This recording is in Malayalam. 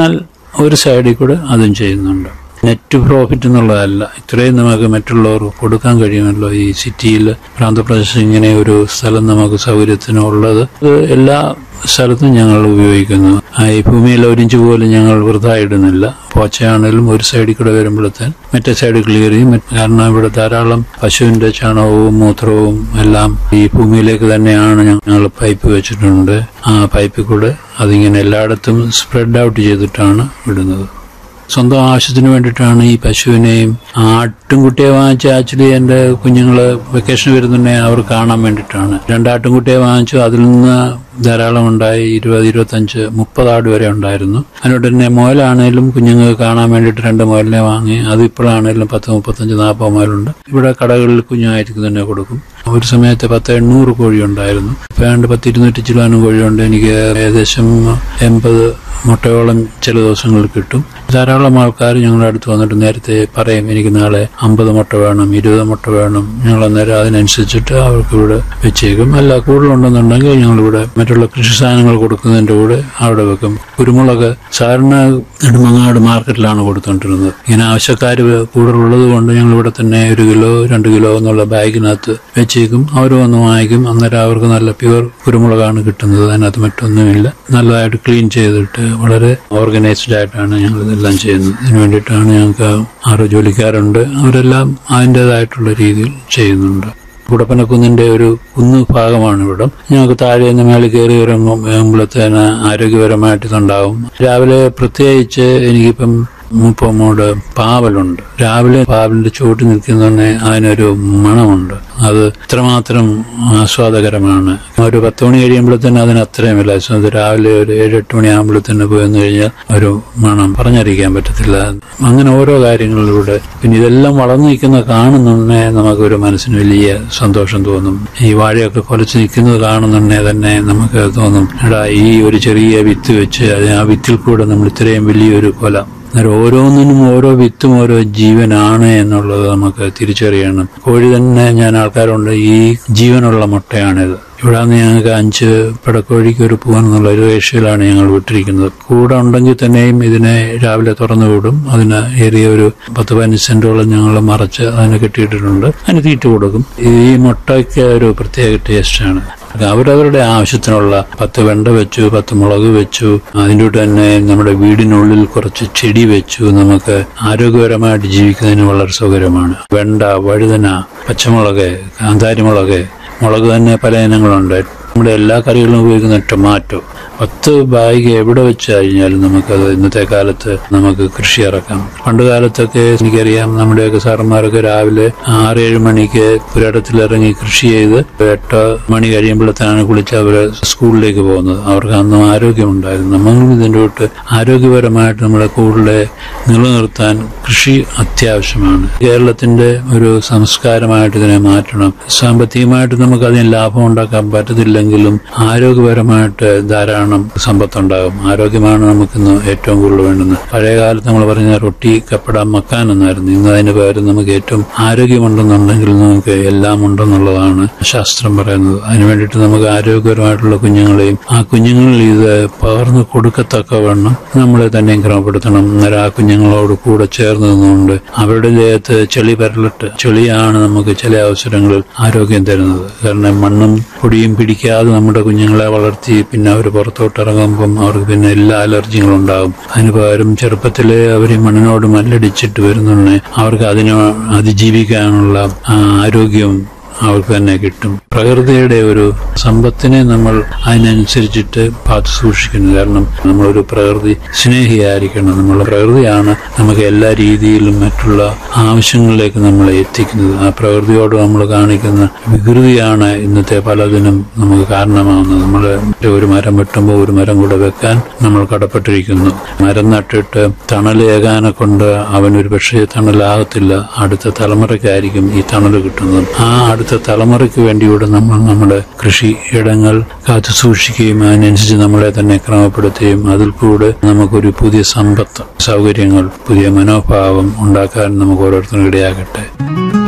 എന്നാൽ ഒരു സൈഡിൽ കൂടെ അതും ചെയ്യുന്നുണ്ട് നെറ്റ് പ്രോഫിറ്റ് എന്നുള്ളതല്ല ഇത്രയും നമുക്ക് മറ്റുള്ളവർക്ക് കൊടുക്കാൻ കഴിയുമല്ലോ ഈ സിറ്റിയിൽ പ്രാന്തപ്രദേശം ഇങ്ങനെ ഒരു സ്ഥലം നമുക്ക് സൗകര്യത്തിനുള്ളത് ഇത് എല്ലാ സ്ഥലത്തും ഞങ്ങൾ ഉപയോഗിക്കുന്നു ആ, ഈ ഭൂമിയിൽ ഒരിഞ്ച് പോലും ഞങ്ങൾ വൃഥ ഇടുന്നില്ല പോച്ചയാണെങ്കിലും ഒരു സൈഡിൽ കൂടെ വരുമ്പോഴത്തേൻ മറ്റേ സൈഡ് ക്ലിയർ ചെയ്യും മറ്റ് കാരണം ഇവിടെ ധാരാളം പശുവിന്റെ ചാണകവും മൂത്രവും എല്ലാം ഈ ഭൂമിയിലേക്ക് തന്നെയാണ് ഞങ്ങൾ പൈപ്പ് വെച്ചിട്ടുണ്ട് ആ പൈപ്പിൽ കൂടെ അതിങ്ങനെ എല്ലായിടത്തും സ്പ്രെഡ് ഔട്ട് ചെയ്തിട്ടാണ് വിടുന്നത് സ്വന്തം ആവശ്യത്തിന് വേണ്ടിയിട്ടാണ് ഈ പശുവിനെയും ആട്ടുംകുട്ടിയെ വാങ്ങിച്ച ആക്ച്വലി എൻ്റെ കുഞ്ഞുങ്ങൾ വെക്കേഷൻ വരുന്നുണ്ടെങ്കിൽ അവർ കാണാൻ വേണ്ടിയിട്ടാണ് രണ്ടാട്ടുംകുട്ടിയെ വാങ്ങിച്ചു അതിൽ നിന്ന് ധാരാളം ഉണ്ടായി ഇരുപത് ഇരുപത്തഞ്ച് മുപ്പത് ആട് വരെ ഉണ്ടായിരുന്നു അതിനോട് തന്നെ മുയലാണേലും കുഞ്ഞുങ്ങൾക്ക് കാണാൻ വേണ്ടിയിട്ട് രണ്ട് മുയലിനെ വാങ്ങി അത് ഇപ്പോഴാണേലും പത്ത് മുപ്പത്തഞ്ച് നാൽപ്പത് മുയലുണ്ട് ഇവിടെ കടകളിൽ കുഞ്ഞായിരിക്കും തന്നെ കൊടുക്കും ഒരു സമയത്ത് പത്ത് എണ്ണൂറ് കോഴി ഉണ്ടായിരുന്നു ഇപ്പൊ ഏതാണ്ട് പത്ത് ഇരുന്നൂറ്റി ചിലാനും കോഴിയുണ്ട് എനിക്ക് ഏകദേശം എൺപത് മുട്ടയോളം ചില ദിവസങ്ങളിൽ കിട്ടും ധാരാളം ആൾക്കാർ ഞങ്ങളുടെ അടുത്ത് വന്നിട്ട് നേരത്തെ പറയും എനിക്ക് നാളെ അമ്പത് മുട്ട വേണം ഇരുപത് മുട്ട വേണം ഞങ്ങൾ അന്നേരം അതിനനുസരിച്ചിട്ട് അവർക്ക് ഇവിടെ വെച്ചേക്കും അല്ല കൂടുതലുണ്ടെന്നുണ്ടെങ്കിൽ ഞങ്ങളിവിടെ മറ്റുള്ള കൃഷി സാധനങ്ങൾ കൊടുക്കുന്നതിന്റെ കൂടെ അവിടെ വെക്കും കുരുമുളക് സാധാരണ നെടുമങ്ങാട് മാർക്കറ്റിലാണ് കൊടുത്തോണ്ടിരുന്നത് ഇങ്ങനെ ആവശ്യക്കാർ കൂടുതലുള്ളത് കൊണ്ട് ഞങ്ങൾ ഇവിടെ തന്നെ ഒരു കിലോ രണ്ട് കിലോ എന്നുള്ള ബാഗിനകത്ത് വെച്ചേക്കും അവർ വന്ന് വാങ്ങിക്കും അന്നേരം അവർക്ക് നല്ല പ്യുവർ കുരുമുളകാണ് കിട്ടുന്നത് അതിനകത്ത് മറ്റൊന്നുമില്ല നല്ലതായിട്ട് ക്ലീൻ ചെയ്തിട്ട് വളരെ ഓർഗനൈസ്ഡ് ആയിട്ടാണ് ഞങ്ങൾ ഇതെല്ലാം ചെയ്യുന്നത് ഇതിനു വേണ്ടിയിട്ടാണ് ഞങ്ങൾക്ക് ആറ് ജോലിക്കാരുണ്ട് അവരെല്ലാം അതിൻ്റെതായിട്ടുള്ള രീതിയിൽ ചെയ്യുന്നുണ്ട് കുടപ്പനക്കുന്നിന്റെ ഒരു കുന്നു ഭാഗമാണ് ഇവിടം ഞങ്ങൾക്ക് താഴെ നിന്ന് മേളിൽ കയറി ഇറങ്ങുമ്പോഴത്തേന് ആരോഗ്യപരമായിട്ട് ഇതുണ്ടാവും രാവിലെ പ്രത്യേകിച്ച് എനിക്കിപ്പം മൂപ്പമ്മോട് പാവലുണ്ട് രാവിലെ പാവലിന്റെ ചുവട്ടിൽ നിൽക്കുന്നതന്നെ അതിനൊരു മണമുണ്ട് അത് ഇത്രമാത്രം ആസ്വാദകരമാണ് ഒരു പത്ത് മണി കഴിയുമ്പോഴത്തേന് അതിന് അത്രയും വില അത് രാവിലെ ഒരു ഏഴ് എട്ട് മണി ആകുമ്പോഴത്തേന് പോയി വന്നു കഴിഞ്ഞാൽ ഒരു മണം പറഞ്ഞറിയിക്കാൻ പറ്റത്തില്ല അങ്ങനെ ഓരോ കാര്യങ്ങളിലൂടെ പിന്നെ ഇതെല്ലാം വളർന്നു നിൽക്കുന്ന കാണുന്നുണ്ടേ നമുക്കൊരു മനസ്സിന് വലിയ സന്തോഷം തോന്നും ഈ വാഴയൊക്കെ കൊലച്ച് നിൽക്കുന്നത് കാണുന്നുണ്ടേ തന്നെ നമുക്ക് തോന്നും എടാ ഈ ഒരു ചെറിയ വിത്ത് വെച്ച് അത് ആ വിത്തിൽ കൂടെ നമ്മൾ ഇത്രയും വലിയൊരു കൊല അന്നേരം ഓരോന്നിനും ഓരോ വിത്തും ഓരോ ജീവനാണ് എന്നുള്ളത് നമുക്ക് തിരിച്ചറിയണം കോഴി തന്നെ ഞാൻ ആൾക്കാരുണ്ട് ഈ ജീവനുള്ള മുട്ടയാണിത് ഇവിടെ നിന്ന് ഞങ്ങൾക്ക് അഞ്ച് പിടക്കോഴിക്ക് ഒരു പൂവൻ എന്നുള്ള ഒരു റേഷ്യയിലാണ് ഞങ്ങൾ വിട്ടിരിക്കുന്നത് കൂടെ ഉണ്ടെങ്കിൽ തന്നെയും ഇതിനെ രാവിലെ തുറന്നു വിടും അതിന് ഏറിയ ഒരു പത്ത് പതിനഞ്ച് സെന്റോളം ഞങ്ങൾ മറച്ച് അതിന് കെട്ടിയിട്ടിട്ടുണ്ട് അതിന് തീറ്റ കൊടുക്കും ഈ മുട്ടയ്ക്ക് ഒരു പ്രത്യേക ടേസ്റ്റാണ് അവരവരുടെ ആവശ്യത്തിനുള്ള പത്ത് വെണ്ട വെച്ചു പത്ത് മുളക് വെച്ചു അതിൻ്റെ കൂടെ തന്നെ നമ്മുടെ വീടിനുള്ളിൽ കുറച്ച് ചെടി വെച്ചു നമുക്ക് ആരോഗ്യപരമായിട്ട് ജീവിക്കുന്നതിന് വളരെ സൗകര്യമാണ് വെണ്ട വഴുതന പച്ചമുളക് കാന്താരിമുളക് മുളക് തന്നെ പല ഇനങ്ങളുണ്ട് നമ്മുടെ എല്ലാ കറികളിലും ഉപയോഗിക്കുന്ന ടൊമാറ്റോ പത്ത് ബാഗ് എവിടെ വെച്ച് കഴിഞ്ഞാലും നമുക്കത് ഇന്നത്തെ കാലത്ത് നമുക്ക് കൃഷി ഇറക്കാം പണ്ട് കാലത്തൊക്കെ എനിക്കറിയാം നമ്മുടെയൊക്കെ സാറന്മാരൊക്കെ രാവിലെ ആറേഴ് മണിക്ക് പുരടത്തിൽ ഇറങ്ങി കൃഷി ചെയ്ത് എട്ട് മണി കഴിയുമ്പോഴത്തേനാണ് കുളിച്ച് അവര് സ്കൂളിലേക്ക് പോകുന്നത് അവർക്ക് അന്നും ആരോഗ്യമുണ്ടായിരുന്നു നമ്മളും ഇതിൻ്റെ തൊട്ട് ആരോഗ്യപരമായിട്ട് നമ്മളെ കൂടുതൽ നിലനിർത്താൻ കൃഷി അത്യാവശ്യമാണ് കേരളത്തിന്റെ ഒരു സംസ്കാരമായിട്ട് ഇതിനെ മാറ്റണം സാമ്പത്തികമായിട്ട് നമുക്ക് അതിന് ലാഭം ഉണ്ടാക്കാൻ പറ്റത്തില്ലെങ്കിലും ആരോഗ്യപരമായിട്ട് ധാരാളം സമ്പത്തുണ്ടാകും ആരോഗ്യമാണ് നമുക്കിന്ന് ഏറ്റവും കൂടുതൽ വേണ്ടുന്നത് പഴയ കാലത്ത് നമ്മൾ പറഞ്ഞ റൊട്ടി കപ്പട മക്കാൻ എന്നായിരുന്നു ഇന്ന് അതിന് പകരം നമുക്ക് ഏറ്റവും ആരോഗ്യമുണ്ടെന്നുണ്ടെങ്കിൽ നമുക്ക് എല്ലാം ഉണ്ടെന്നുള്ളതാണ് ശാസ്ത്രം പറയുന്നത് അതിനു വേണ്ടിയിട്ട് നമുക്ക് ആരോഗ്യപരമായിട്ടുള്ള കുഞ്ഞുങ്ങളെയും ആ കുഞ്ഞുങ്ങളിൽ ഇത് പകർന്നു കൊടുക്കത്തക്കവണ്ണം നമ്മളെ തന്നെ ക്രമപ്പെടുത്തണം അന്നേരം ആ കുഞ്ഞുങ്ങളോട് കൂടെ ചേർന്ന് നിന്നുകൊണ്ട് അവരുടെ ദേഹത്ത് ചെളി പരലിട്ട് ചെളിയാണ് നമുക്ക് ചില അവസരങ്ങളിൽ ആരോഗ്യം തരുന്നത് കാരണം മണ്ണും പൊടിയും പിടിക്കാതെ നമ്മുടെ കുഞ്ഞുങ്ങളെ വളർത്തി പിന്നെ അവർ പുറത്തോട്ട് ഇറങ്ങുമ്പം അവർക്ക് പിന്നെ എല്ലാ അലർജികളും ഉണ്ടാകും അതിന് പകരം ചെറുപ്പത്തിലെ അവർ മണ്ണിനോട് മല്ലടിച്ചിട്ട് വരുന്നുണ്ടെ അവർക്ക് അതിനെ അതിജീവിക്കാനുള്ള ആ, ആരോഗ്യവും അവർക്ക് തന്നെ കിട്ടും പ്രകൃതിയുടെ ഒരു സമ്പത്തിനെ നമ്മൾ അതിനനുസരിച്ചിട്ട് കാത്തു സൂക്ഷിക്കുന്നു കാരണം നമ്മളൊരു പ്രകൃതി സ്നേഹിയായിരിക്കണം നമ്മൾ പ്രകൃതിയാണ് നമുക്ക് എല്ലാ രീതിയിലും മറ്റുള്ള ആവശ്യങ്ങളിലേക്ക് നമ്മളെ എത്തിക്കുന്നത് ആ പ്രകൃതിയോട് നമ്മൾ കാണിക്കുന്ന വികൃതിയാണ് ഇന്നത്തെ പലതിനും നമുക്ക് കാരണമാകുന്നത് നമ്മൾ ഒരു മരം വെട്ടുമ്പോൾ ഒരു മരം കൂടെ വെക്കാൻ നമ്മൾ കടപ്പെട്ടിരിക്കുന്നു മരം നട്ടിട്ട് തണലേകാനെ കൊണ്ട് അവനൊരു പക്ഷേ തണലാകത്തില്ല അടുത്ത തലമുറയ്ക്കായിരിക്കും ഈ തണൽ കിട്ടുന്നത് ആ അടുത്ത തലമുറയ്ക്ക് വേണ്ടിയൂടെ നമ്മൾ നമ്മുടെ കൃഷി ഇടങ്ങൾ കാത്തു സൂക്ഷിക്കുകയും അതിനനുസരിച്ച് നമ്മളെ തന്നെ ക്രമപ്പെടുത്തുകയും അതിൽ കൂടെ നമുക്കൊരു പുതിയ സമ്പത്ത് സൗകര്യങ്ങൾ പുതിയ മനോഭാവം ഉണ്ടാക്കാൻ നമുക്ക് ഓരോരുത്തരും ഇടയാകട്ടെ